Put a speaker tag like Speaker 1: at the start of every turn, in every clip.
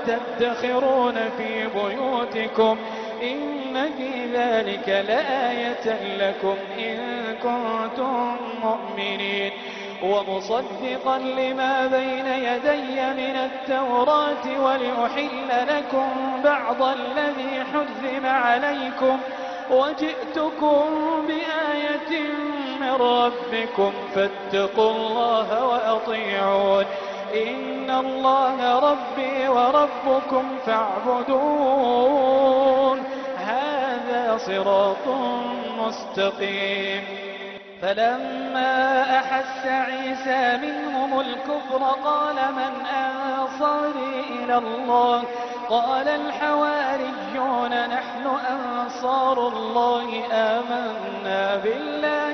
Speaker 1: تدخرون في بيوتكم إن في ذلك لآية لكم إن كنتم مؤمنين ومصدقا لما بين يدي من التوراة ولأحل لكم بعض الذي حرم عليكم وجئتكم بآية من ربكم فاتقوا الله وأطيعون إن الله ربي وربكم فاعبدون هذا صراط مستقيم فلما أحس عيسى منهم الكفر قال من أنصاري إلى الله قال الحواريون نحن أنصار الله آمنا بالله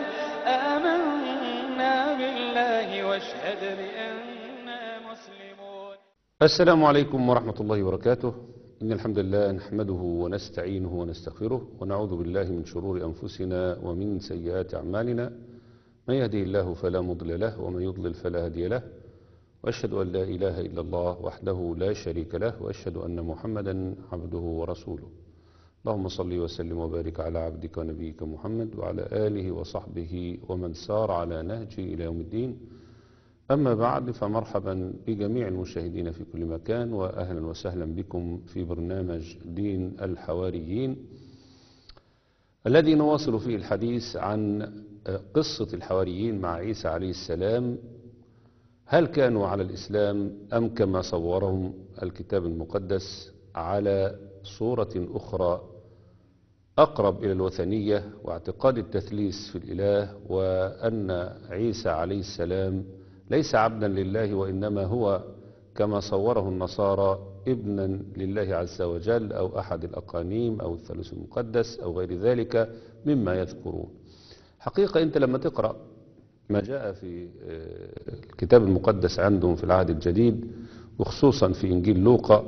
Speaker 1: آمنا بالله واشهد بأننا مسلمون
Speaker 2: السلام عليكم ورحمة الله وبركاته إن الحمد لله نحمده ونستعينه ونستغفره ونعوذ بالله من شرور أنفسنا ومن سيئات أعمالنا من يهده الله فلا مضل له ومن يضلل فلا هادي له وأشهد أن لا إله إلا الله وحده لا شريك له وأشهد أن محمدا عبده ورسوله اللهم صل وسلم وبارك على عبدك ونبيك محمد وعلى آله وصحبه ومن سار على نهجه إلى يوم الدين أما بعد فمرحبا بجميع المشاهدين في كل مكان وأهلا وسهلا بكم في برنامج دين الحواريين الذي نواصل فيه الحديث عن قصة الحواريين مع عيسى عليه السلام هل كانوا على الإسلام أم كما صورهم الكتاب المقدس على صورة أخرى أقرب إلى الوثنية واعتقاد التثليث في الإله وأن عيسى عليه السلام ليس عبدا لله وإنما هو كما صوره النصارى ابنا لله عز وجل أو أحد الأقانيم أو الثالوث المقدس أو غير ذلك مما يذكرون حقيقة أنت لما تقرأ ما جاء في الكتاب المقدس عندهم في العهد الجديد وخصوصا في إنجيل لوقا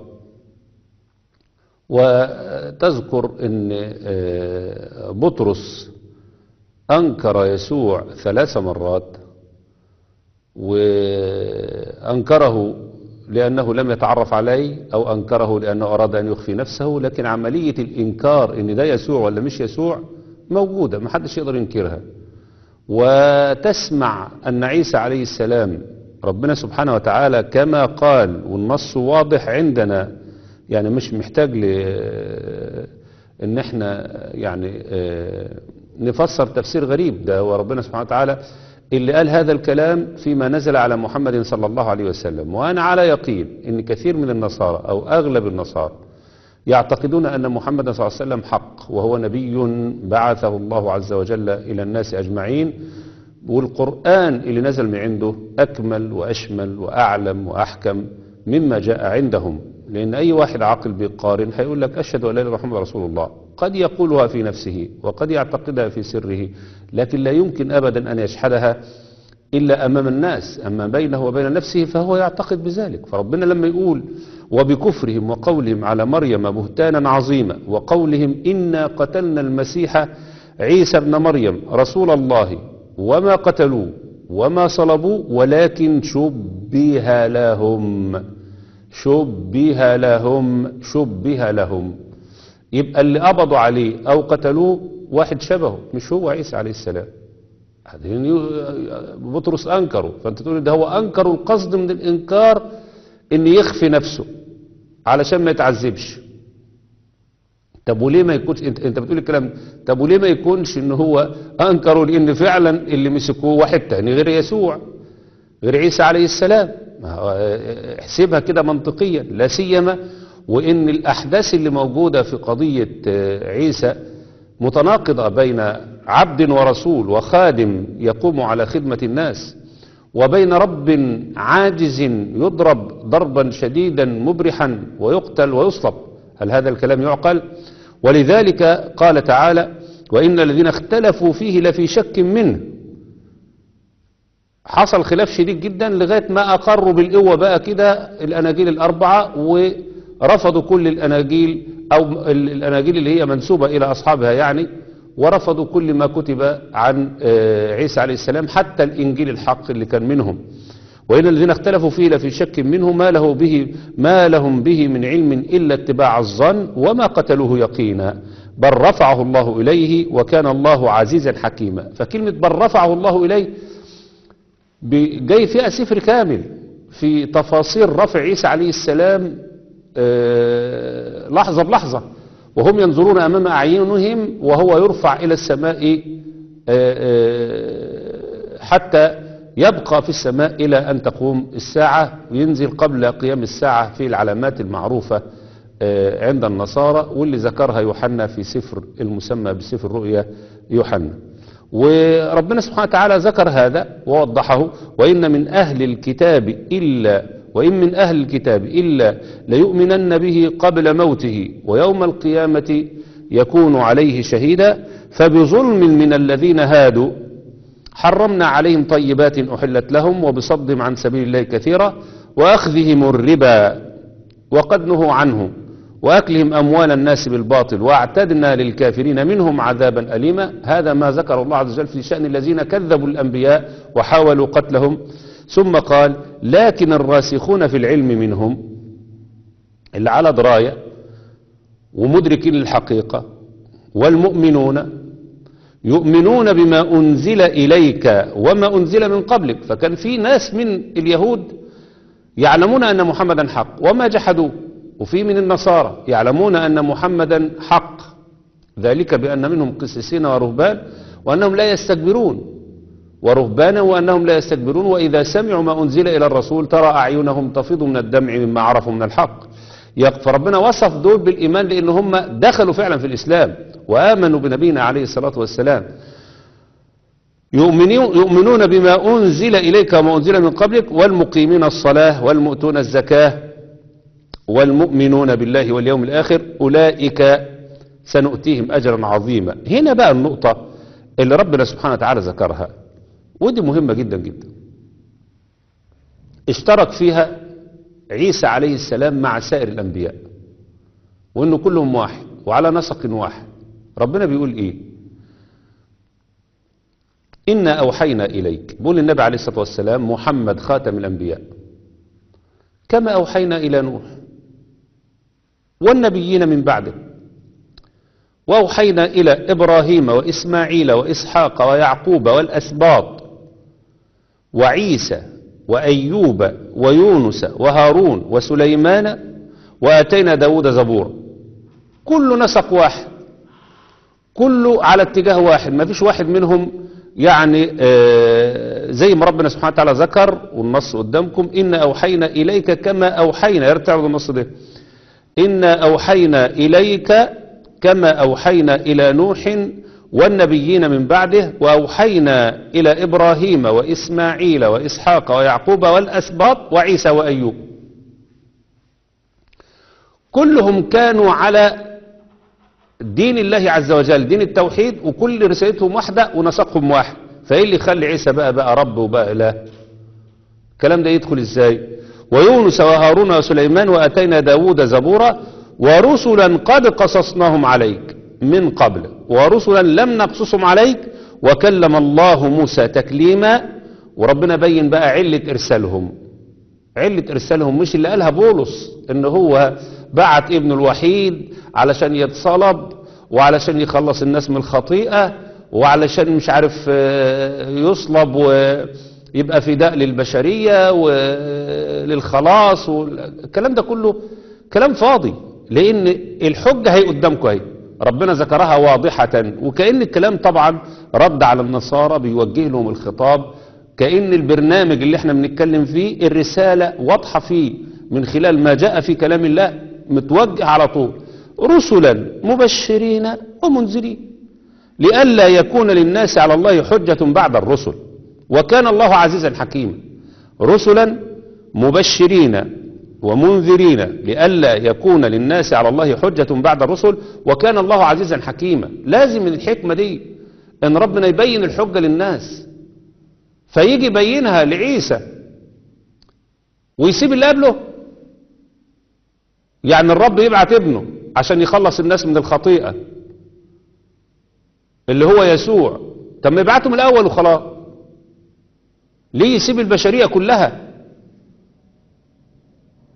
Speaker 2: وتذكر أن بطرس أنكر يسوع ثلاث مرات وأنكره لأنه لم يتعرف عليه أو أنكره لأنه أراد أن يخفي نفسه لكن عملية الإنكار إن ده يسوع ولا مش يسوع موجودة ما حدش يقدر ينكرها وتسمع أن عيسى عليه السلام ربنا سبحانه وتعالى كما قال والنص واضح عندنا يعني مش محتاج ل ان احنا يعني نفسر تفسير غريب ده هو ربنا سبحانه وتعالى اللي قال هذا الكلام فيما نزل على محمد صلى الله عليه وسلم وأنا على يقين أن كثير من النصارى أو أغلب النصارى يعتقدون أن محمد صلى الله عليه وسلم حق وهو نبي بعثه الله عز وجل إلى الناس أجمعين والقرآن اللي نزل من عنده أكمل وأشمل وأعلم وأحكم مما جاء عندهم لأن أي واحد عاقل بيقارن هيقول لك أشهد أن لا إله إلا محمد رسول الله قد يقولها في نفسه وقد يعتقدها في سره لكن لا يمكن أبدا أن يشهدها إلا أمام الناس أما بينه وبين نفسه فهو يعتقد بذلك فربنا لما يقول وبكفرهم وقولهم على مريم بهتانا عظيما وقولهم إنا قتلنا المسيح عيسى ابن مريم رسول الله وما قتلوه وما صلبوه ولكن شبه لهم شبه لهم شبه لهم يبقى اللي قبضوا عليه او قتلوه واحد شبهه مش هو عيسى عليه السلام بطرس انكره فانت تقول ده هو انكر القصد من الانكار ان يخفي نفسه علشان ما يتعذبش طب وليه ما يكونش انت, انت بتقول الكلام طب وليه ما يكونش ان هو انكروا لان فعلا اللي مسكوه واحد تاني غير يسوع غير عيسى عليه السلام احسبها كده منطقيا لا سيما وان الاحداث اللي موجوده في قضيه عيسى متناقضه بين عبد ورسول وخادم يقوم على خدمه الناس وبين رب عاجز يضرب ضربا شديدا مبرحا ويقتل ويصلب هل هذا الكلام يعقل ولذلك قال تعالى وان الذين اختلفوا فيه لفي شك منه حصل خلاف شديد جدا لغايه ما اقروا بالقوه بقى كده الاناجيل الاربعه ورفضوا كل الاناجيل او الاناجيل اللي هي منسوبه الى اصحابها يعني ورفضوا كل ما كتب عن عيسى عليه السلام حتى الانجيل الحق اللي كان منهم وإن الذين اختلفوا فيه لفي شك منه ما له به ما لهم به من علم إلا اتباع الظن وما قتلوه يقينا بل رفعه الله إليه وكان الله عزيزا حكيما فكلمة بل رفعه الله إليه ب- جاي فيها سفر كامل في تفاصيل رفع عيسى عليه السلام آه، لحظة بلحظة وهم ينظرون أمام أعينهم وهو يرفع إلى السماء آه، آه، حتى يبقى في السماء إلى أن تقوم الساعة وينزل قبل قيام الساعة في العلامات المعروفة آه، عند النصارى واللي ذكرها يوحنا في سفر المسمى بسفر الرؤيا يوحنا وربنا سبحانه وتعالى ذكر هذا ووضحه وإن من أهل الكتاب إلا وإن من أهل الكتاب إلا ليؤمنن به قبل موته ويوم القيامة يكون عليه شهيدا فبظلم من الذين هادوا حرمنا عليهم طيبات أحلت لهم وبصدهم عن سبيل الله كثيرا وأخذهم الربا وقد نهوا عنه وأكلهم أموال الناس بالباطل واعتدنا للكافرين منهم عذابا أليما هذا ما ذكر الله عز وجل في شأن الذين كذبوا الأنبياء وحاولوا قتلهم ثم قال لكن الراسخون في العلم منهم اللي على دراية ومدركين الحقيقة والمؤمنون يؤمنون بما أنزل إليك وما أنزل من قبلك فكان في ناس من اليهود يعلمون أن محمدا حق وما جحدوه وفي من النصارى يعلمون أن محمدا حق ذلك بأن منهم قسيسين ورهبان وأنهم لا يستكبرون ورهبانا وأنهم لا يستكبرون وإذا سمعوا ما أنزل إلى الرسول ترى أعينهم تفيض من الدمع مما عرفوا من الحق يق- فربنا وصف دول بالإيمان لأن هم دخلوا فعلا في الإسلام وآمنوا بنبينا عليه الصلاة والسلام يؤمنون يؤمنون بما أنزل إليك وما أنزل من قبلك والمقيمين الصلاة والمؤتون الزكاة والمؤمنون بالله واليوم الآخر أولئك سنؤتيهم أجرا عظيما هنا بقى النقطة اللي ربنا سبحانه وتعالى ذكرها ودي مهمة جدا جدا اشترك فيها عيسى عليه السلام مع سائر الأنبياء وإنه كلهم واحد وعلى نسق واحد ربنا بيقول إيه إنا أوحينا إليك بيقول النبي عليه الصلاة والسلام محمد خاتم الأنبياء كما أوحينا إلى نوح والنبيين من بعده وأوحينا إلى إبراهيم وإسماعيل وإسحاق ويعقوب والأسباط وعيسى وأيوب ويونس وهارون وسليمان وآتينا داود زبورا كل نسق واحد كله على اتجاه واحد ما فيش واحد منهم يعني آه، زي ما ربنا سبحانه وتعالى ذكر والنص قدامكم إنا أوحينا إليك كما أوحينا يرتعد النص ده إنا أوحينا إليك كما أوحينا إلى نوح والنبيين من بعده وأوحينا إلى إبراهيم وإسماعيل وإسحاق ويعقوب والأسباط وعيسى وأيوب كلهم كانوا على دين الله عز وجل دين التوحيد وكل رسالتهم واحدة ونسقهم واحد فإيه اللي يخلي عيسى بقى بقى رب وبقى إله الكلام ده يدخل إزاي ويونس وهارون وسليمان وأتينا داود زبورا ورسلا قد قصصناهم عليك من قبل ورسلا لم نقصصهم عليك وكلم الله موسى تكليما وربنا بين بقى علة إرسالهم علة إرسالهم مش اللي قالها بولس إن هو بعت ابنه الوحيد علشان يتصلب وعلشان يخلص الناس من الخطيئة وعلشان مش عارف آه، يصلب ويبقى فداء للبشرية وللخلاص والكلام ده كله كلام فاضي لأن الحجة هي قدامكم اهي ربنا ذكرها واضحة وكأن الكلام طبعا رد على النصارى بيوجه لهم الخطاب كأن البرنامج اللي احنا بنتكلم فيه الرسالة واضحة فيه من خلال ما جاء في كلام الله متوجه على طول رسلا مبشرين ومنذرين لئلا يكون للناس على الله حجة بعد الرسل وكان الله عزيزا حكيما رسلا مبشرين ومنذرين لئلا يكون للناس على الله حجة بعد الرسل وكان الله عزيزا حكيما لازم من الحكمة دي ان ربنا يبين الحجة للناس فيجي يبينها لعيسى ويسيب اللي قبله يعني الرب يبعت ابنه عشان يخلص الناس من الخطيئة اللي هو يسوع طب ما يبعته من الأول وخلاص ليه يسيب البشرية كلها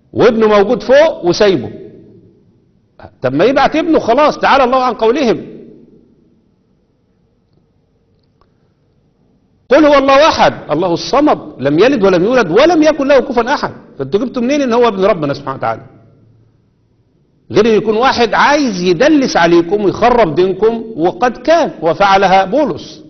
Speaker 2: وابنه موجود فوق وسايبه طب ما يبعت ابنه خلاص تعالى الله عن قولهم قل هو الله احد الله الصمد لم يلد ولم يولد ولم يكن له كفوا احد فانتوا جبتوا منين ان هو ابن ربنا سبحانه وتعالى غير ان يكون واحد عايز يدلس عليكم ويخرب دينكم وقد كان وفعلها بولس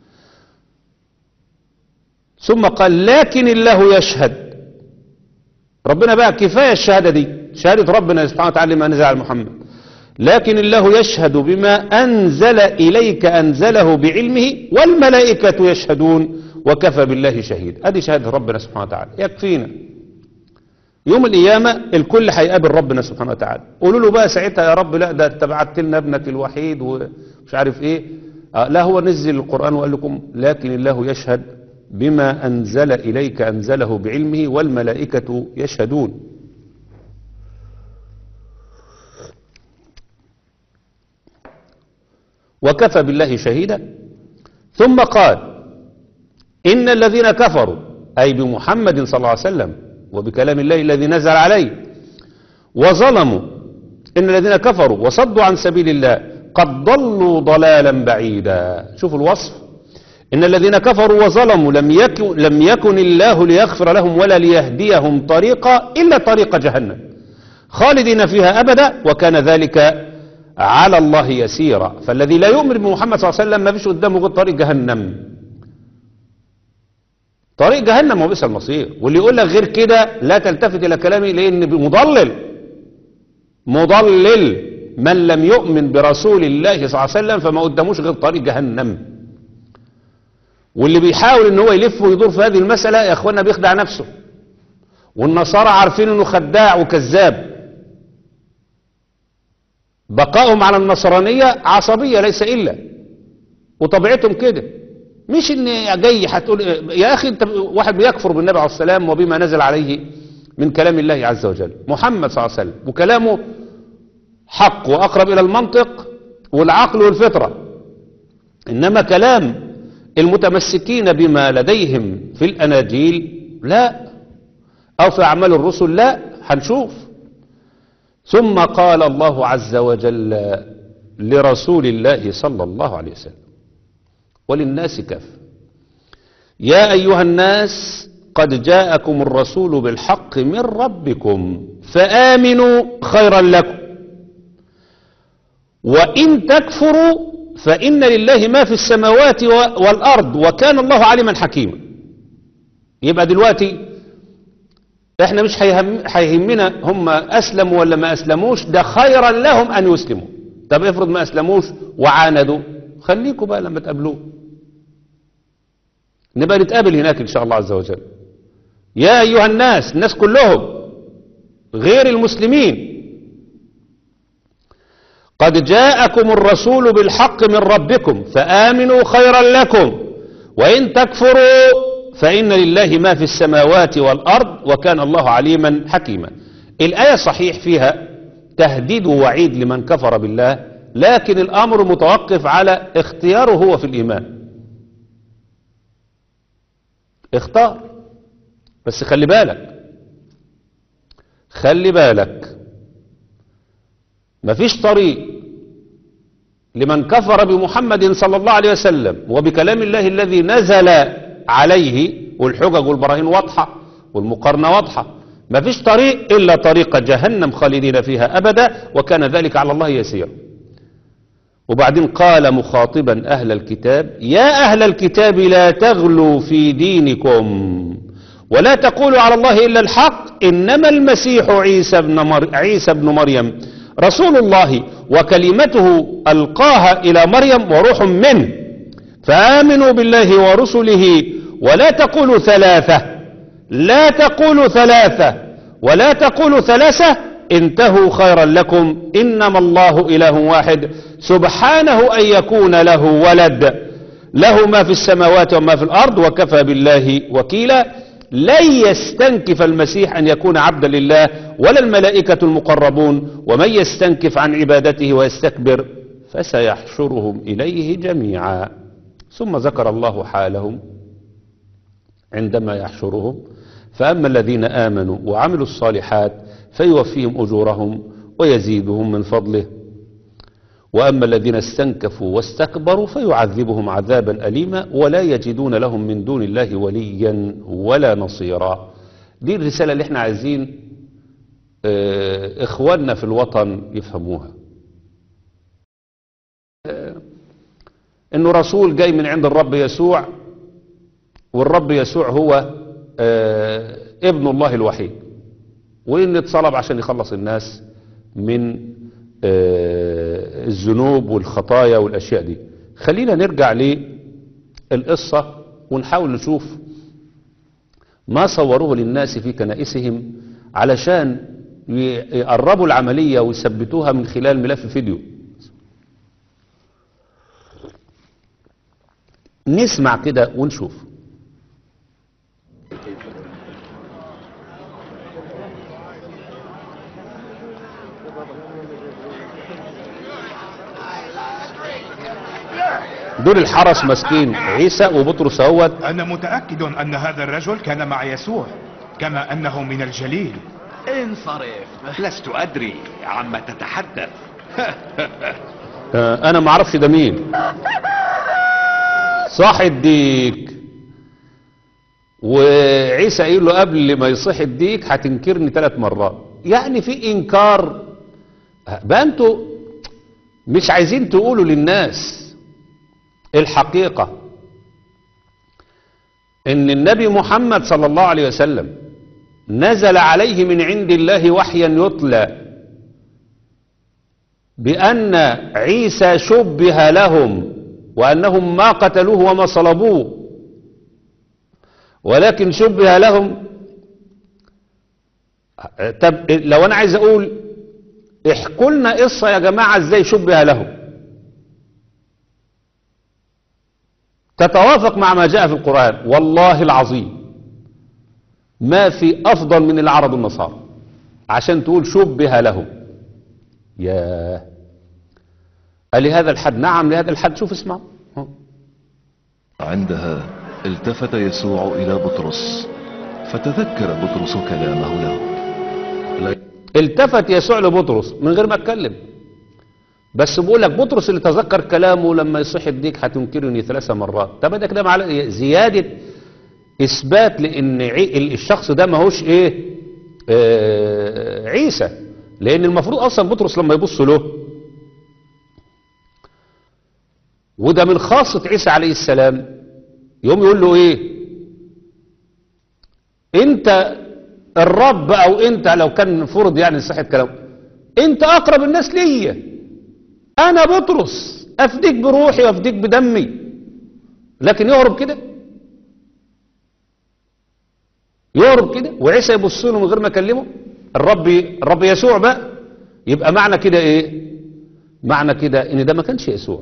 Speaker 2: ثم قال لكن الله يشهد ربنا بقى كفاية الشهادة دي شهادة ربنا سبحانه وتعالى ما نزل على محمد لكن الله يشهد بما أنزل إليك أنزله بعلمه والملائكة يشهدون وكفى بالله شهيد ادي شهادة ربنا سبحانه وتعالى يكفينا يوم القيامة الكل هيقابل ربنا سبحانه وتعالى قولوا له بقى ساعتها يا رب لا ده انت بعت لنا ابنك الوحيد ومش عارف ايه آه لا هو نزل القرآن وقال لكم لكن الله يشهد بما أنزل إليك أنزله بعلمه والملائكة يشهدون وكفى بالله شهيدا ثم قال إن الذين كفروا أي بمحمد صلى الله عليه وسلم وبكلام الله الذي نزل عليه وظلموا إن الذين كفروا وصدوا عن سبيل الله قد ضلوا ضلالا بعيدا شوفوا الوصف إن الذين كفروا وظلموا لم يكن, لم يكن الله ليغفر لهم ولا ليهديهم طريقا إلا طريق جهنم خالدين فيها أبدا وكان ذلك على الله يسيرا فالذي لا يؤمن بمحمد صلى الله عليه وسلم ما فيش قدامه غير طريق جهنم طريق جهنم وبئس المصير واللي يقول لك غير كده لا تلتفت إلى كلامي لأن مضلل مضلل من لم يؤمن برسول الله صلى الله عليه وسلم فما قداموش غير طريق جهنم واللي بيحاول ان هو يلف ويدور في هذه المسألة يا اخوانا بيخدع نفسه والنصارى عارفين انه خداع وكذاب بقائهم على النصرانية عصبية ليس إلا وطبيعتهم كده مش ان جاي هتقول يا اخي انت واحد بيكفر بالنبي عليه السلام وبما نزل عليه من كلام الله عز وجل محمد صلى الله عليه وسلم وكلامه حق واقرب الى المنطق والعقل والفطرة انما كلام المتمسكين بما لديهم في الاناجيل لا او في اعمال الرسل لا هنشوف ثم قال الله عز وجل لرسول الله صلى الله عليه وسلم وللناس كف يا أيها الناس قد جاءكم الرسول بالحق من ربكم فآمنوا خيرا لكم وإن تكفروا فإن لله ما في السماوات والأرض وكان الله عليما حكيما يبقى دلوقتي احنا مش هيهم هيهمنا هم اسلموا ولا ما اسلموش ده خيرا لهم ان يسلموا طب افرض ما اسلموش وعاندوا خليكم بقى لما تقابلوه نبقى نتقابل هناك ان شاء الله عز وجل يا ايها الناس الناس كلهم غير المسلمين قد جاءكم الرسول بالحق من ربكم فآمنوا خيرا لكم وإن تكفروا فإن لله ما في السماوات والأرض وكان الله عليما حكيما الآية صحيح فيها تهديد ووعيد لمن كفر بالله لكن الأمر متوقف على اختياره هو في الإيمان اختار بس خلي بالك خلي بالك مفيش طريق لمن كفر بمحمد صلى الله عليه وسلم وبكلام الله الذي نزل عليه والحجج والبراهين واضحة والمقارنة واضحة ما فيش طريق إلا طريق جهنم خالدين فيها أبدا وكان ذلك على الله يسير وبعدين قال مخاطبا أهل الكتاب يا أهل الكتاب لا تغلوا في دينكم ولا تقولوا على الله إلا الحق إنما المسيح عيسى بن, مر... عيسى بن مريم رسول الله وكلمته ألقاها إلى مريم وروح منه فآمنوا بالله ورسله ولا تقولوا ثلاثة لا تقولوا ثلاثة ولا تقولوا ثلاثة انتهوا خيرا لكم إنما الله إله واحد سبحانه أن يكون له ولد له ما في السماوات وما في الأرض وكفى بالله وكيلا لن يستنكف المسيح أن يكون عبدا لله ولا الملائكة المقربون ومن يستنكف عن عبادته ويستكبر فسيحشرهم إليه جميعا ثم ذكر الله حالهم عندما يحشرهم فأما الذين آمنوا وعملوا الصالحات فيوفيهم أجورهم ويزيدهم من فضله وأما الذين استنكفوا واستكبروا فيعذبهم عذابا أليما ولا يجدون لهم من دون الله وليا ولا نصيرا دي الرسالة اللي احنا عايزين اه اخواننا في الوطن يفهموها اه انه رسول جاي من عند الرب يسوع والرب يسوع هو اه ابن الله الوحيد وان اتصلب عشان يخلص الناس من الذنوب والخطايا والاشياء دي خلينا نرجع للقصة ونحاول نشوف ما صوروه للناس في كنائسهم علشان يقربوا العملية ويثبتوها من خلال ملف فيديو نسمع كده ونشوف دول الحرس ماسكين عيسى وبطرس اهوت
Speaker 3: أنا متأكد أن هذا الرجل كان مع يسوع كما أنه من الجليل
Speaker 4: انصرف لست أدري عما تتحدث
Speaker 2: آه، انا ما اعرفش ده مين صاح الديك وعيسى قايل له قبل ما يصيح الديك هتنكرني ثلاث مرات يعني في انكار بقى انتوا مش عايزين تقولوا للناس الحقيقة ان النبي محمد صلى الله عليه وسلم نزل عليه من عند الله وحيا يتلى بأن عيسى شبه لهم وأنهم ما قتلوه وما صلبوه ولكن شبه لهم طب لو أنا عايز أقول احكوا لنا قصة يا جماعة ازاي شبه لهم تتوافق مع ما جاء في القرآن والله العظيم ما في أفضل من العرب النصارى عشان تقول شبه لهم يا لهذا الحد نعم لهذا الحد شوف اسمع
Speaker 5: عندها التفت يسوع إلى بطرس فتذكر بطرس كلامه له لا
Speaker 2: التفت يسوع لبطرس من غير ما اتكلم بس بقول لك بطرس اللي تذكر كلامه لما يصح الديك هتنكرني ثلاث مرات طب ده كده مع زيادة اثبات لان عي- الشخص ده ماهوش ايه آه عيسى لان المفروض اصلا بطرس لما يبص له وده من خاصة عيسى عليه السلام يوم يقول له ايه انت الرب او انت لو كان فرض يعني صحة كلامه انت اقرب الناس ليا انا بطرس افديك بروحي وافديك بدمي لكن يهرب كده يهرب كده وعيسى يبص له من غير ما يكلمه الرب الرب يسوع بقى يبقى معنى كده ايه معنى كده ان ده ما كانش يسوع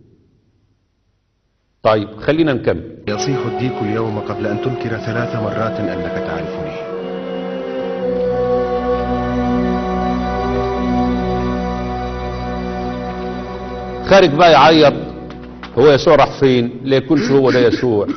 Speaker 2: طيب خلينا نكمل
Speaker 6: يصيح الديك اليوم قبل أن تنكر ثلاث مرات أنك تعرفني
Speaker 2: خارج بقى يعيط هو يسوع راح فين لا يكونش هو ده يسوع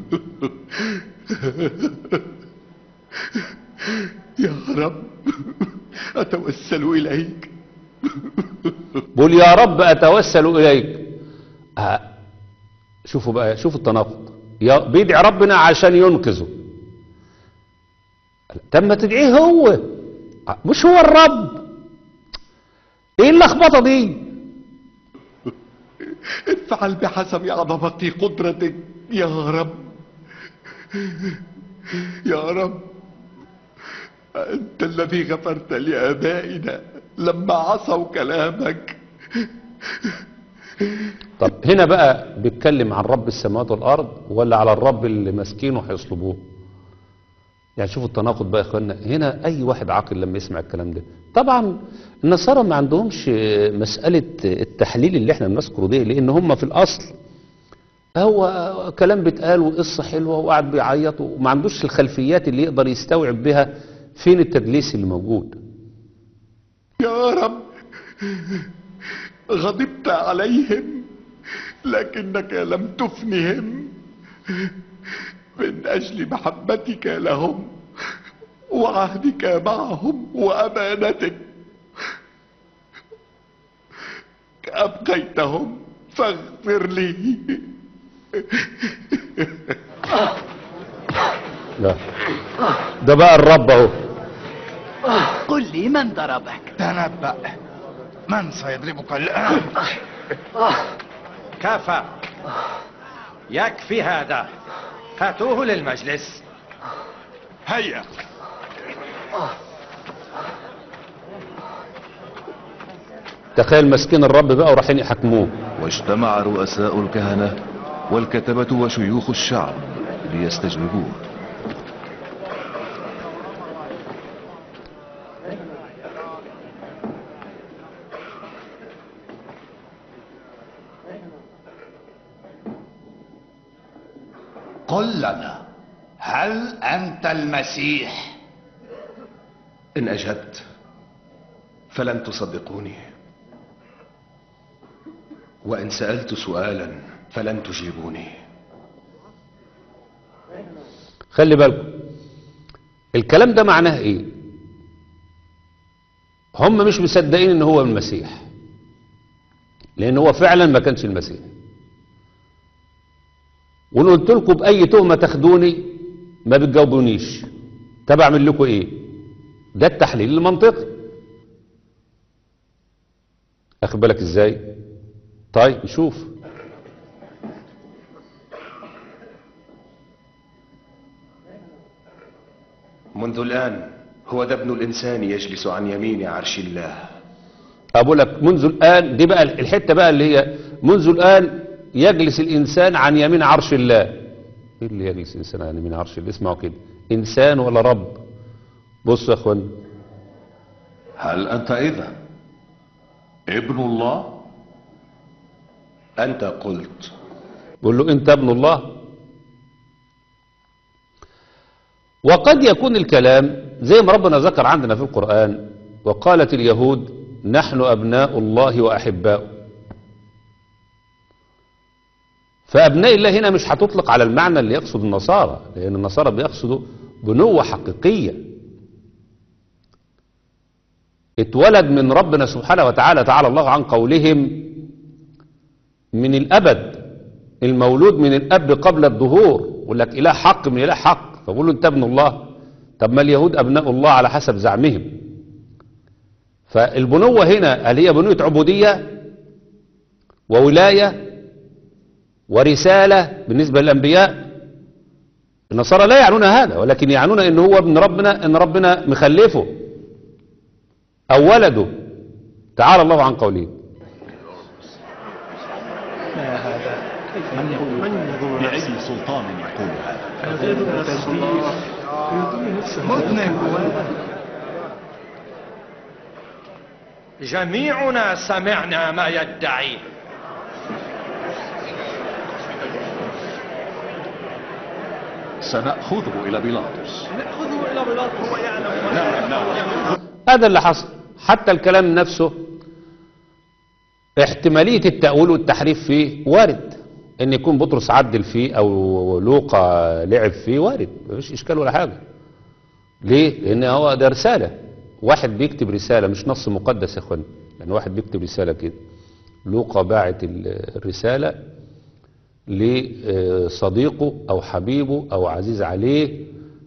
Speaker 6: يا رب أتوسل إليك
Speaker 2: بقول يا رب اتوسل اليك آه. شوفوا بقى شوفوا التناقض يا بيدعي ربنا عشان ينقذه طب ما تدعيه هو آه، مش هو الرب ايه اللخبطه دي
Speaker 6: افعل بحسب عظمة قدرتك يا رب يا رب أنت الذي غفرت لآبائنا لما عصوا كلامك
Speaker 2: طب هنا بقى بيتكلم عن رب السماوات والارض ولا على الرب اللي ماسكينه هيصلبوه يعني شوفوا التناقض بقى يا اخوانا هنا اي واحد عاقل لما يسمع الكلام ده طبعا النصارى ما عندهمش مسألة التحليل اللي احنا بنذكره ده لان هم في الاصل هو كلام بيتقال وقصة حلوة وقعد بيعيط وما عندوش الخلفيات اللي يقدر يستوعب بها فين التدليس اللي موجود
Speaker 6: يا رب غضبت عليهم لكنك لم تفنهم من أجل محبتك لهم
Speaker 4: وعهدك معهم وأمانتك أبقيتهم فاغفر لي
Speaker 2: لا ده بقى الرب اهو
Speaker 7: قل لي من ضربك
Speaker 3: تنبأ من سيضربك الآن
Speaker 8: كفى يكفي هذا هاتوه للمجلس
Speaker 3: هيا
Speaker 2: تخيل مسكين الرب بقى ورايحين يحاكموه
Speaker 5: واجتمع رؤساء الكهنة والكتبة وشيوخ الشعب ليستجوبوه
Speaker 4: قل لنا هل أنت المسيح
Speaker 6: إن أجبت فلن تصدقوني وإن سألت سؤالا فلن تجيبوني
Speaker 2: خلي بالكم الكلام ده معناه ايه هم مش مصدقين ان هو المسيح لان هو فعلا ما كانش المسيح وان قلت لكم باي تهمه تاخدوني ما بتجاوبونيش طب اعمل لكم ايه ده التحليل المنطقي اخد بالك ازاي طيب نشوف
Speaker 6: منذ الآن هو ده ابن الإنسان يجلس عن يمين عرش الله
Speaker 2: أقول لك منذ الآن دي بقى الحتة بقى اللي هي منذ الآن يجلس الإنسان عن يمين عرش الله إيه اللي يجلس الإنسان عن يمين عرش الله اسمعوا كده إنسان ولا رب بصوا يا أخوان
Speaker 4: هل أنت إذا ابن الله
Speaker 6: أنت قلت
Speaker 2: بقول له أنت ابن الله وقد يكون الكلام زي ما ربنا ذكر عندنا في القرآن وقالت اليهود نحن أبناء الله وأحباؤه فأبناء الله هنا مش هتطلق على المعنى اللي يقصد النصارى لأن النصارى بيقصدوا بنوة حقيقية اتولد من ربنا سبحانه وتعالى تعالى الله عن قولهم من الأبد المولود من الأب قبل الظهور يقول لك إله حق من إله حق فبقول له أنت ابن الله طب ما اليهود أبناء الله على حسب زعمهم فالبنوة هنا هل هي بنوة عبودية وولاية ورسالة بالنسبة للأنبياء النصارى لا يعنون هذا ولكن يعنون ان هو ابن ربنا ان ربنا مخلفه او ولده تعالى الله عن قوله
Speaker 4: بأي سلطان يقول هذا
Speaker 8: جميعنا سمعنا ما يدعي
Speaker 4: سنأخذه إلى بيلاطس
Speaker 2: هذا اللي حصل حتى الكلام نفسه احتمالية التأويل والتحريف فيه وارد ان يكون بطرس عدل فيه او لوقا لعب فيه وارد مفيش اشكال ولا حاجة ليه لان هو ده رسالة واحد بيكتب رسالة مش نص مقدس يا اخوان يعني واحد بيكتب رسالة كده لوقا باعت ال- الرسالة لصديقه او حبيبه او عزيز عليه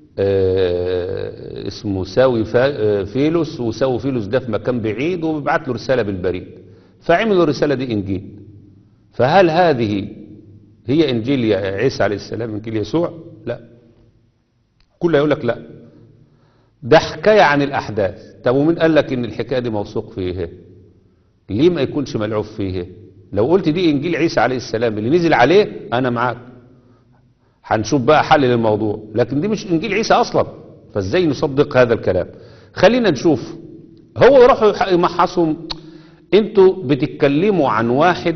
Speaker 2: آه، اسمه ساوي فا- آه، فيلوس وساوي فيلوس ده في مكان بعيد وبيبعت له رسالة بالبريد فعملوا الرسالة دي انجيل فهل هذه هي انجيل يا عيسى عليه السلام انجيل يسوع لا كله يقول لك لا ده حكاية عن الأحداث طب ومين قال لك إن الحكاية دي موثوق فيها ليه ما يكونش ملعوب فيها لو قلت دي إنجيل عيسى عليه السلام اللي نزل عليه أنا معاك هنشوف بقى حل للموضوع لكن دي مش إنجيل عيسى أصلا فإزاي نصدق هذا الكلام خلينا نشوف هو يروحوا يح- يمحصهم انتوا بتتكلموا عن واحد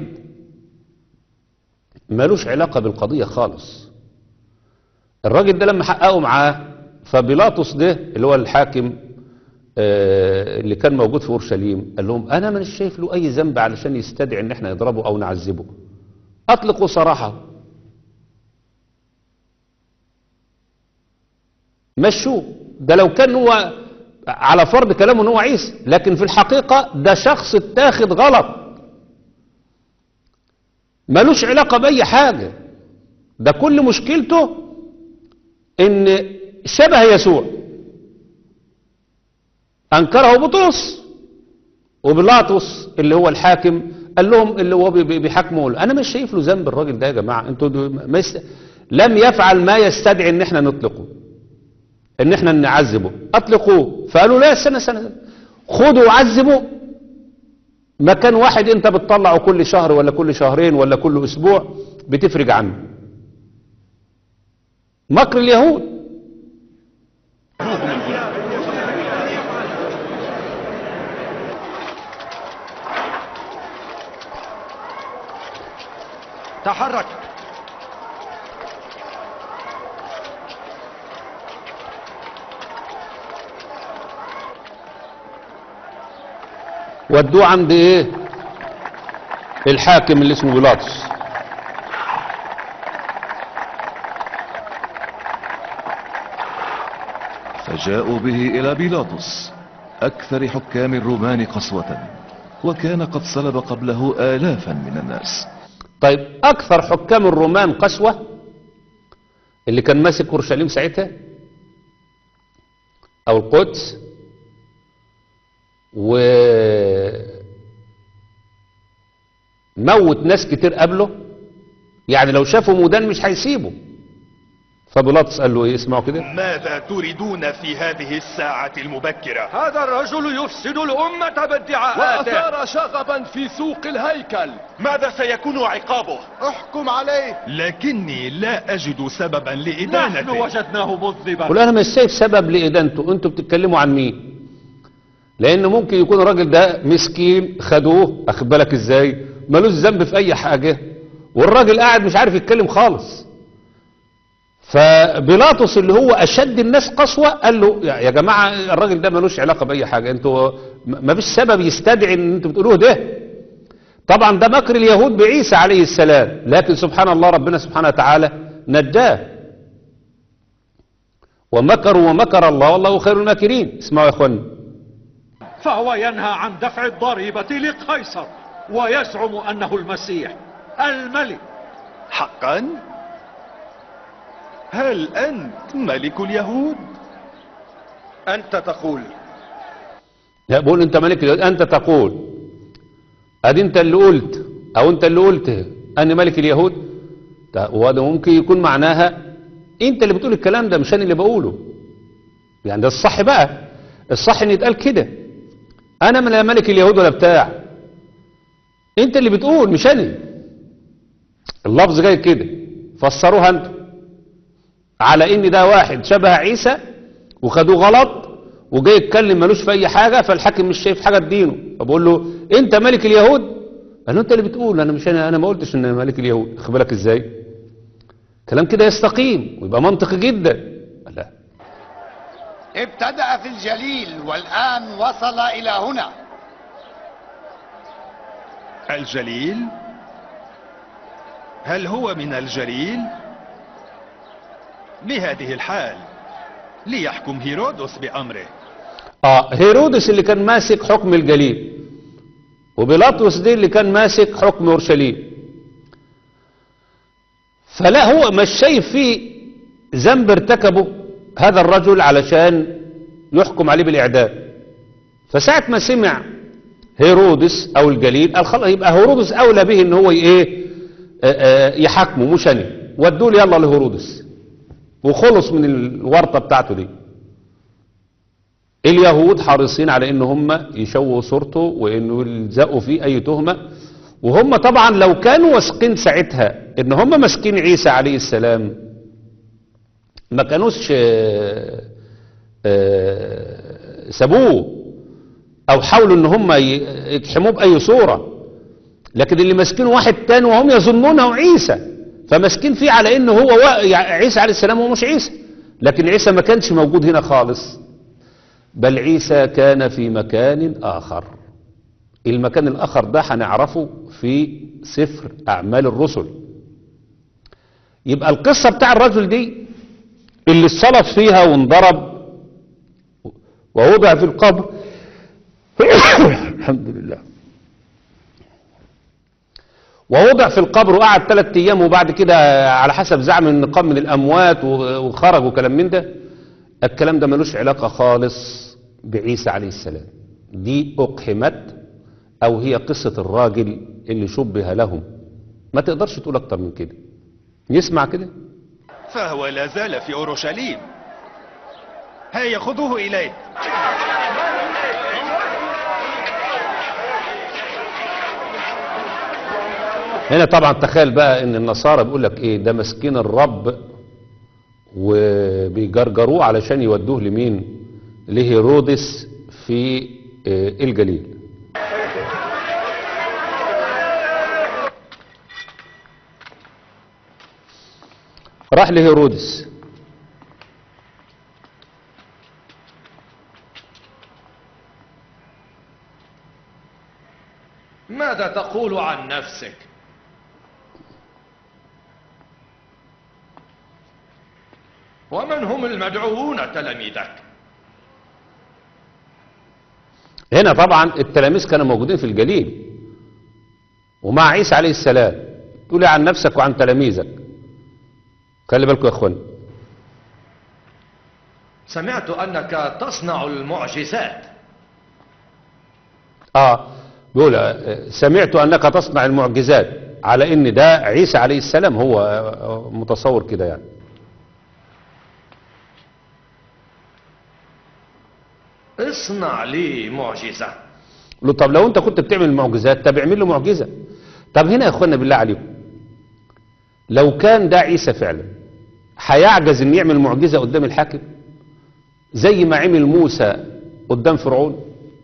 Speaker 2: ملوش علاقة بالقضية خالص الراجل ده لما حققوا معاه فبيلاطس ده اللي هو الحاكم آه، اللي كان موجود في اورشليم قال لهم انا مش شايف له اي ذنب علشان يستدعي ان احنا نضربه او نعذبه اطلقوا سراحه مشوه ده لو كان هو على فرض كلامه ان هو عيسى لكن في الحقيقة ده شخص اتاخد غلط ملوش علاقة بأي حاجة ده كل مشكلته ان شبه يسوع انكره بطرس وبيلاطس اللي هو الحاكم قال لهم اللي هو بي- بي- بيحاكموا له انا مش شايف له ذنب الراجل ده يا جماعه انتوا دو- ما يست... لم يفعل ما يستدعي ان احنا نطلقه ان احنا نعذبه اطلقوه فقالوا لا استنى استنى خدوا وعذبوا مكان واحد انت بتطلعه كل شهر ولا كل شهرين ولا كل اسبوع بتفرج عنه مكر اليهود
Speaker 8: تحرك
Speaker 2: ودوه عند ايه الحاكم اللي اسمه بيلاطس
Speaker 5: فجاءوا به إلى بيلاطس أكثر حكام الرومان قسوة وكان قد صلب قبله آلافا من الناس
Speaker 2: طيب اكثر حكام الرومان قسوة اللي كان ماسك اورشليم ساعتها او القدس و موت ناس كتير قبله يعني لو شافوا مودان مش هيسيبه فبيلاطس قال له ايه اسمعوا كده
Speaker 9: ماذا تريدون في هذه الساعة المبكرة؟
Speaker 8: هذا الرجل يفسد الأمة بادعاءاته
Speaker 9: وأثار شغبا في سوق الهيكل ماذا سيكون عقابه؟ احكم عليه لكني لا أجد سببا
Speaker 8: نحن
Speaker 9: لإدانته
Speaker 8: وجدناه مذنبا
Speaker 2: قول انا مش شايف سبب لادانته انتوا بتتكلموا عن مين لان ممكن يكون الراجل ده مسكين خدوه اخد بالك ازاي ملوش ذنب في اي حاجه والراجل قاعد مش عارف يتكلم خالص فبيلاطس اللي هو اشد الناس قسوه قال له يا يا جماعه الراجل ده ملوش علاقه باي حاجه انتوا م- مفيش سبب يستدعي ان انتوا بتقولوه ده طبعا ده مكر اليهود بعيسى عليه السلام لكن سبحان الله ربنا سبحانه وتعالى نجاه ومكروا ومكر الله والله خير الماكرين اسمعوا يا اخوانا
Speaker 8: فهو ينهى عن دفع الضريبة لقيصر ويزعم أنه المسيح الملك
Speaker 9: حقا؟ هل أنت ملك اليهود؟
Speaker 8: أنت تقول
Speaker 2: لا بقول انت ملك اليهود انت تقول ادي انت اللي قلت او انت اللي قلت انا ملك اليهود ده- وده ممكن يكون معناها انت اللي بتقول الكلام ده مش انا اللي بقوله يعني ده الصح بقى الصح ان يتقال كده انا من لا ملك اليهود ولا بتاع انت اللي بتقول مش انا اللفظ جاي كده فسروها انت على ان ده واحد شبه عيسى وخدوه غلط وجاي يتكلم ملوش في اي حاجه فالحاكم مش شايف حاجه تدينه فبقول له انت ملك اليهود قال له انت اللي بتقول انا مش انا انا ما قلتش ان انا ملك اليهود خد بالك ازاي كلام كده يستقيم ويبقى منطقي جدا لا
Speaker 4: ابتدأ في الجليل والآن وصل إلى هنا
Speaker 9: الجليل؟ هل هو من الجليل؟ بهذه الحال ليحكم هيرودس بأمره
Speaker 2: اه هيرودس اللي كان ماسك حكم الجليل وبيلاطس دي اللي كان ماسك حكم اورشليم فلا هو مش شايف فيه ذنب ارتكبه هذا الرجل علشان يحكم عليه بالاعدام فساعة ما سمع هيرودس او الجليل قال خلاص يبقى هيرودس اولى به ان هو ايه آه، آه، يحاكمه مش انا ودوه لي يلا لهيرودس وخلص من الورطه بتاعته دي اليهود حريصين على ان هم يشوهوا صورته وانه يلزقوا فيه اي تهمه وهم طبعا لو كانوا واثقين ساعتها ان هم ماسكين عيسى عليه السلام ما كانوش آه، آه، سابوه او حاولوا ان هم ي- يقحموه باي صوره لكن اللي ماسكين واحد تاني وهم يظنونه عيسى فماسكين فيه على انه هو وا- يعني عيسى عليه السلام هو مش عيسى لكن عيسى ما كانش موجود هنا خالص بل عيسى كان في مكان آخر المكان الآخر ده هنعرفه في سفر أعمال الرسل يبقى القصة بتاع الرجل دي اللي اتصلب فيها وانضرب ووضع في القبر الحمد لله ووضع في القبر وقعد ثلاثة ايام وبعد كده على حسب زعم ان قام من الاموات و- وخرج وكلام من ده الكلام ده ملوش علاقة خالص بعيسى عليه السلام دي اقحمت او هي قصة الراجل اللي شبه لهم ما تقدرش تقول اكتر من كده يسمع كده
Speaker 9: فهو لا زال في أورشليم هيا خذوه إليه
Speaker 2: هنا طبعا تخيل بقى ان النصارى بيقول لك ايه ده مسكين الرب وبيجرجروه علشان يودوه لمين لهيرودس في آه، الجليل راح لهيرودس
Speaker 8: ماذا تقول عن نفسك ومن هم المدعوون تلاميذك
Speaker 2: هنا طبعا التلاميذ كانوا موجودين في الجليل ومع عيسى عليه السلام تقول لي عن نفسك وعن تلاميذك خلي بالكم يا اخوان
Speaker 8: سمعت أنك تصنع المعجزات
Speaker 2: اه بيقول آه، سمعت انك تصنع المعجزات على ان ده عيسى عليه السلام هو آه، متصور كده يعني
Speaker 8: اصنع لي معجزة
Speaker 2: له طب لو انت كنت بتعمل معجزات طب اعمل له معجزه طب هنا يا اخوانا بالله عليكم لو كان ده عيسى فعلا هيعجز ان يعمل معجزه قدام الحاكم زي ما عمل موسى قدام فرعون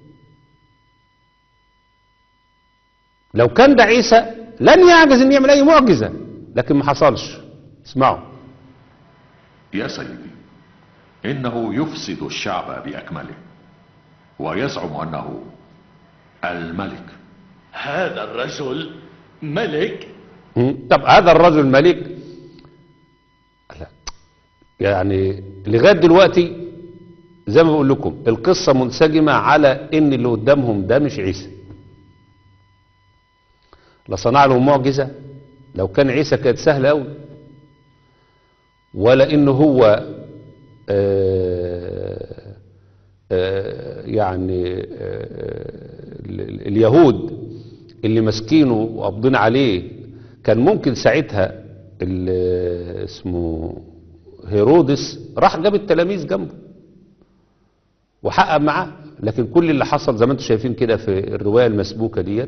Speaker 2: لو كان ده عيسى لن يعجز ان يعمل اي معجزه لكن ما حصلش اسمعوا
Speaker 10: يا سيدي إنه يفسد الشعب بأكمله ويزعم أنه الملك
Speaker 8: هذا الرجل ملك
Speaker 2: مم. طب هذا الرجل ملك لا يعني لغايه دلوقتي زي ما بقول لكم القصه منسجمه على ان اللي قدامهم ده مش عيسى لا صنع له معجزه لو كان عيسى كانت سهله قوي ولا ان هو آه آه يعني آه ال- ال- اليهود اللي ماسكينه وقابضين عليه كان ممكن ساعتها ال- اسمه هيرودس راح جاب التلاميذ جنبه وحقق معاه لكن كل اللي حصل زي ما انتم شايفين كده في الروايه المسبوكه ديت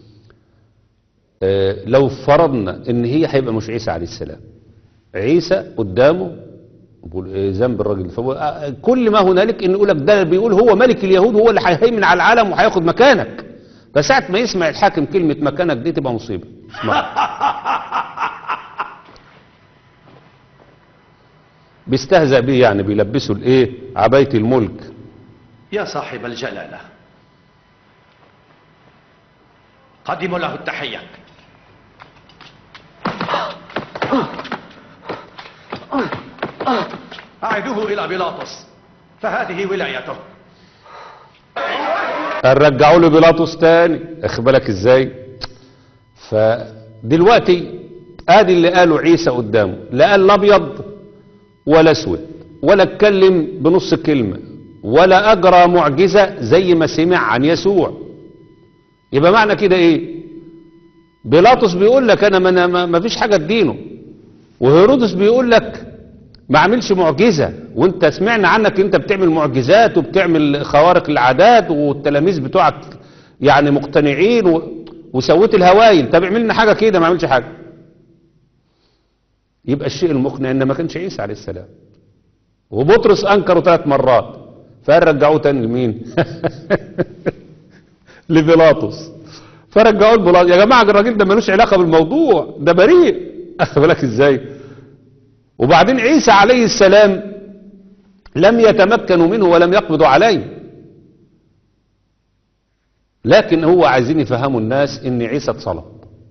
Speaker 2: آه، لو فرضنا ان هي هيبقى مش عيسى عليه السلام عيسى قدامه بيقول إيه ذنب الراجل فهو آه، كل ما هنالك ان يقول لك ده بيقول هو ملك اليهود هو اللي هيهيمن على العالم وهياخد مكانك فساعة ما يسمع الحاكم كلمة مكانك دي تبقى مصيبة اسمع بيستهزأ بيه يعني بيلبسه الايه عباية الملك
Speaker 8: يا صاحب الجلالة قدموا له التحية أعيدوه إلى بيلاطس فهذه ولايته
Speaker 2: رجعوا له بيلاطس تاني اخد بالك ازاي فدلوقتي ادي اللي قاله عيسى قدامه لا قال لا ابيض ولا اسود ولا اتكلم بنص كلمه ولا اجرى معجزه زي ما سمع عن يسوع يبقى معنى كده ايه بيلاطس بيقول لك انا ما- ما ما فيش حاجه تدينه وهيرودس بيقول لك ما عملش معجزة وانت سمعنا عنك انت بتعمل معجزات وبتعمل خوارق العادات والتلاميذ بتوعك يعني مقتنعين و... وسويت الهوايل طب اعمل لنا حاجة كده ما عملش حاجة يبقى الشيء المقنع ان ما كانش عيسى عليه السلام وبطرس انكره ثلاث مرات فقال رجعوه تاني لمين لبيلاطس فرجعوه لبيلاطس يا جماعة الراجل ده ملوش علاقة بالموضوع ده بريء اخد بالك ازاي وبعدين عيسى عليه السلام لم يتمكنوا منه ولم يقبضوا عليه لكن هو عايزين يفهموا الناس ان عيسى اتصلب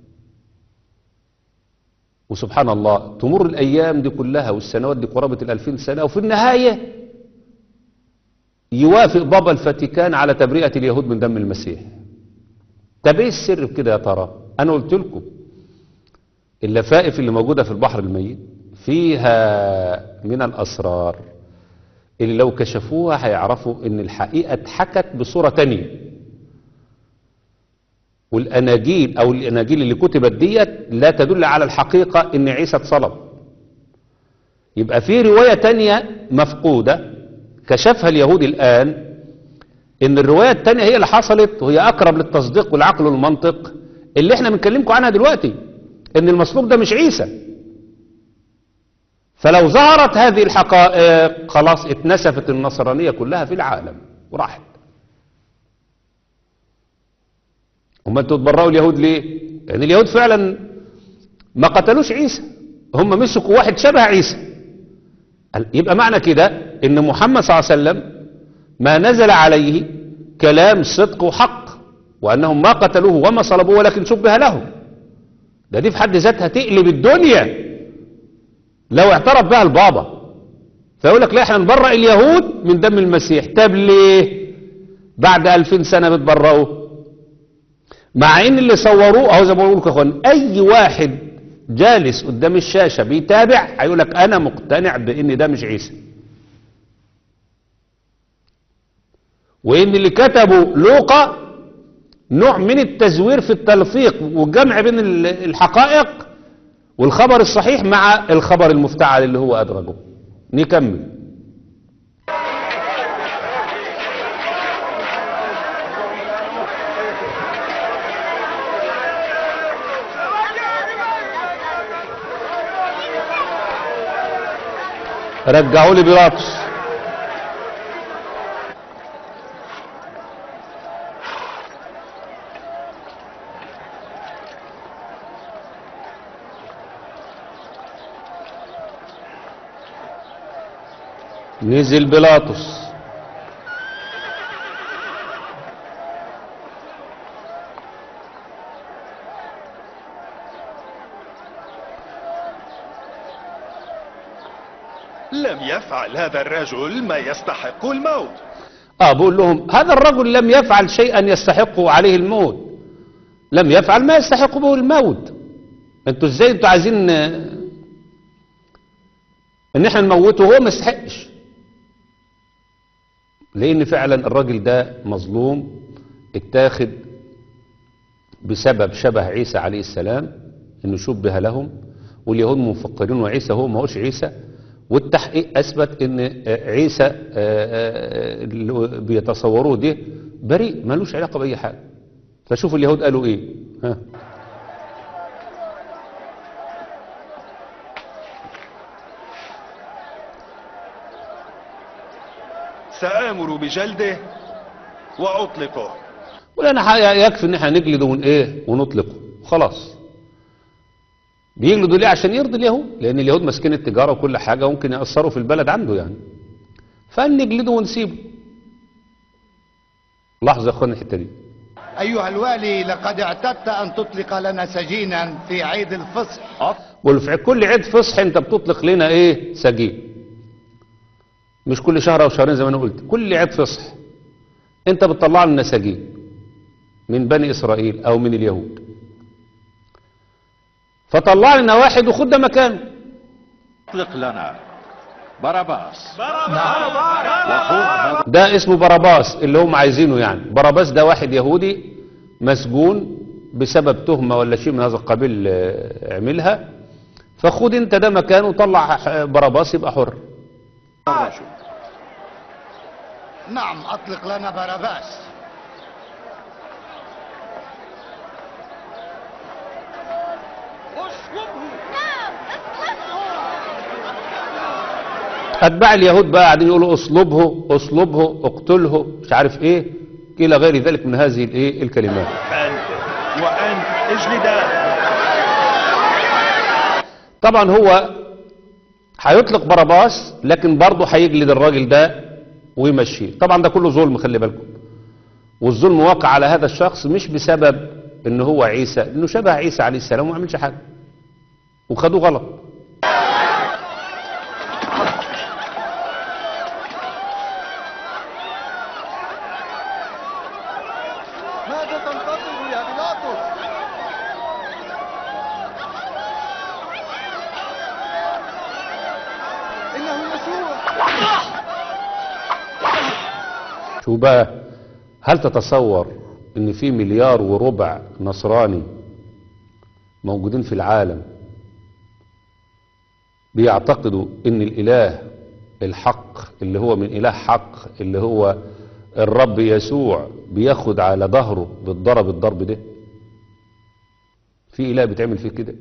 Speaker 2: وسبحان الله تمر الايام دي كلها والسنوات دي قرابة الالفين سنة وفي النهاية يوافق بابا الفاتيكان على تبرئة اليهود من دم المسيح طب ايه السر في كده يا ترى انا قلت لكم اللفائف اللي موجودة في البحر الميت فيها من الأسرار اللي لو كشفوها هيعرفوا ان الحقيقة اتحكت بصورة تانية والأناجيل أو الأناجيل اللي كتبت ديت لا تدل على الحقيقة ان عيسى اتصلب يبقى في رواية تانية مفقودة كشفها اليهود الآن ان الرواية التانية هي اللي حصلت وهي أقرب للتصديق والعقل والمنطق اللي احنا بنكلمكم عنها دلوقتي ان المصلوب ده مش عيسى فلو ظهرت هذه الحقائق خلاص اتنسفت النصرانية كلها في العالم وراحت هم انتوا تبرئوا اليهود ليه لان يعني اليهود فعلا ما قتلوش عيسى هم مسكوا واحد شبه عيسى يبقى معنى كده ان محمد صلى الله عليه وسلم ما نزل عليه كلام صدق وحق وانهم ما قتلوه وما صلبوه ولكن شبه لهم ده دي في حد ذاتها تقلب الدنيا لو اعترف بها البابا فيقول لك لا احنا نبرأ اليهود من دم المسيح طب ليه بعد ألفين سنة بتبرأوا مع ان اللي صوروه اهو زي ما بقول لكم يا اخوان اي واحد جالس قدام الشاشة بيتابع هيقول لك انا مقتنع بان ده مش عيسى وان اللي كتبوا لوقا نوع من التزوير في التلفيق والجمع بين الحقائق والخبر الصحيح مع الخبر المفتعل اللي هو أدرجه نكمل رجعوا لي بيلاطس نزل بيلاطس
Speaker 9: لم يفعل هذا الرجل ما يستحق الموت
Speaker 2: اه بقول لهم هذا الرجل لم يفعل شيئا يستحق عليه الموت لم يفعل ما يستحق به الموت انتوا ازاي انتوا عايزين ان احنا نموته هو ما يستحقش لان فعلا الراجل ده مظلوم اتاخد بسبب شبه عيسى عليه السلام انه شبه لهم واليهود مفكرين عيسى هو ما هوش عيسى والتحقيق اثبت ان عيسى اللي بيتصوروه ده بريء ملوش علاقه باي حاجه فشوفوا اليهود قالوا ايه ها
Speaker 9: سآمر بجلده وأطلقه
Speaker 2: ولنا يكفي ان احنا نجلده ون ايه ونطلقه خلاص بيجلدوا ليه عشان يرضي اليهود لان اليهود ماسكين التجاره وكل حاجه ممكن ياثروا في البلد عنده يعني فنجلده ونسيبه لحظه يا اخوانا الحته دي
Speaker 4: أيها الوالي لقد اعتدت أن تطلق لنا سجينا في عيد الفصح
Speaker 2: بقول في كل عيد فصح انت بتطلق لنا ايه سجين مش كل شهر او شهرين زي ما انا قلت كل عيد فصح انت بتطلع لنا سجين من بني اسرائيل او من اليهود فطلع لنا واحد وخد ده مكانه
Speaker 10: اطلق لنا باراباس
Speaker 2: ده اسمه باراباس اللي هم عايزينه يعني باراباس ده واحد يهودي مسجون بسبب تهمة ولا شيء من هذا القبيل آه، عملها فخد انت ده مكانه وطلع باراباس يبقى حر
Speaker 4: نعم أطلق لنا باراباس
Speaker 2: اتباع اليهود بقى قاعدين يقولوا اصلبه اصلبه اقتله مش عارف ايه الى غير ذلك من هذه الايه الكلمات
Speaker 9: أنت وأنت اجلدا
Speaker 2: طبعا هو هيطلق باراباس لكن برضه هيجلد الراجل ده ويمشيه طبعا ده كله ظلم خلي بالكم والظلم واقع على هذا الشخص مش بسبب ان هو عيسى انه شبه عيسى عليه السلام وما عملش حاجه وخدوه غلط
Speaker 7: يسوع
Speaker 2: شو بقى هل تتصور ان في مليار وربع نصراني موجودين في العالم بيعتقدوا ان الاله الحق اللي هو من اله حق اللي هو الرب يسوع بياخد على ظهره بالضرب الضرب ده في اله بيتعمل فيه كده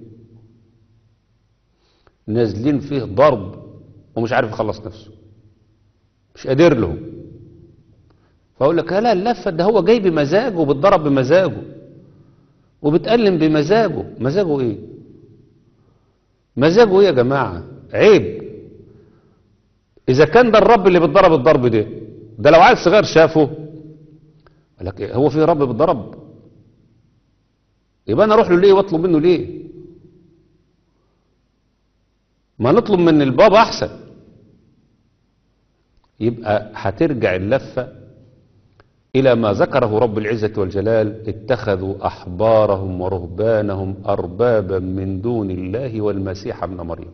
Speaker 2: نازلين فيه ضرب ومش عارف يخلص نفسه مش قادر له فاقول لك لا اللفه ده هو جاي بمزاجه وبتضرب بمزاجه وبتألم بمزاجه مزاجه ايه مزاجه ايه يا جماعه عيب اذا كان ده الرب اللي بيتضرب الضرب ده ده لو عيل صغير شافه قال لك إيه، هو في رب بيتضرب يبقى انا اروح له ليه واطلب منه ليه ما نطلب من البابا احسن يبقى هترجع اللفه إلى ما ذكره رب العزة والجلال اتخذوا أحبارهم ورهبانهم أربابا من دون الله والمسيح ابن مريم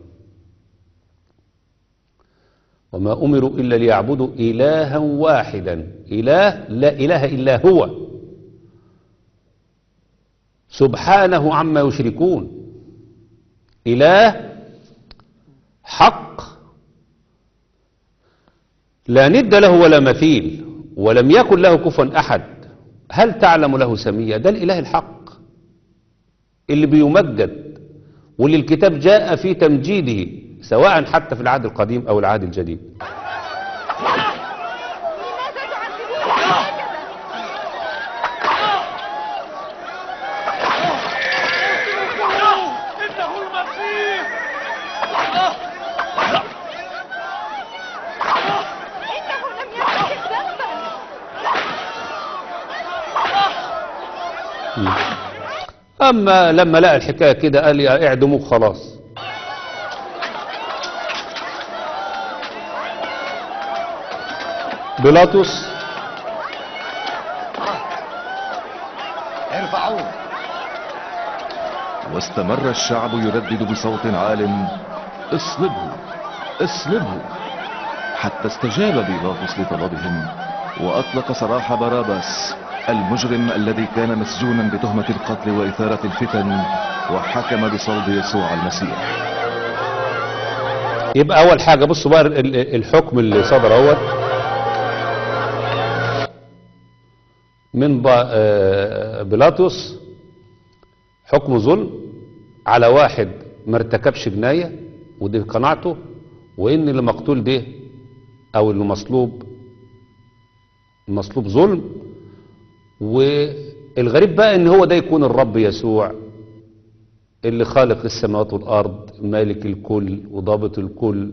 Speaker 2: وما أمروا إلا ليعبدوا إلها واحدا إله لا إله إلا هو سبحانه عما يشركون إله حق لا ند له ولا مثيل ولم يكن له كفوا أحد هل تعلم له سمية ده الإله الحق اللي بيمجد واللي الكتاب جاء في تمجيده سواء حتى في العهد القديم أو العهد الجديد
Speaker 7: إنه المسيح إنه لم يرتكب ذنبا
Speaker 2: أما لما لقى الحكاية كده قال لي اعدموه خلاص بيلاطس
Speaker 4: ارفعوه
Speaker 5: واستمر الشعب يردد بصوت عال اصلبه اصلبه حتى استجاب بيلاطس لطلبهم وأطلق سراح باراباس المجرم الذي كان مسجونا بتهمة القتل وإثارة الفتن وحكم بصلب يسوع المسيح
Speaker 2: يبقى أول حاجة بصوا بقى ال- ال- الحكم اللي صدر اهوت من با- آه، بيلاطس حكم ظلم على واحد ما ارتكبش جناية ودي قناعته وإن اللي مقتول ده أو اللي مصلوب مصلوب ظلم والغريب بقى ان هو ده يكون الرب يسوع اللي خالق السماوات والارض مالك الكل وضابط الكل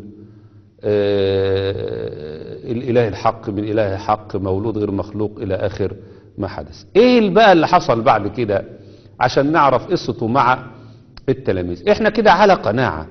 Speaker 2: آه الاله الحق من اله حق مولود غير مخلوق الى اخر ما حدث ايه اللي بقى اللي حصل بعد كده عشان نعرف قصته مع التلاميذ احنا كده على قناعة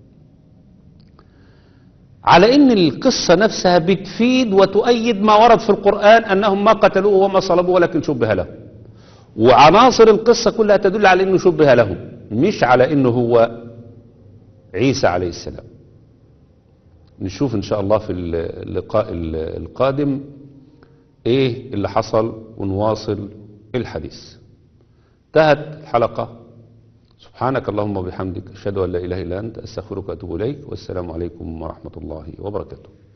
Speaker 2: على ان القصة نفسها بتفيد وتؤيد ما ورد في القرآن انهم ما قتلوه وما صلبوه ولكن شبه لهم وعناصر القصة كلها تدل على انه شبه لهم مش على انه هو عيسى عليه السلام نشوف ان شاء الله في اللقاء القادم ايه اللي حصل ونواصل الحديث انتهت الحلقة سبحانك اللهم وبحمدك اشهد ان لا اله الا انت استغفرك واتوب اليك والسلام عليكم ورحمة الله وبركاته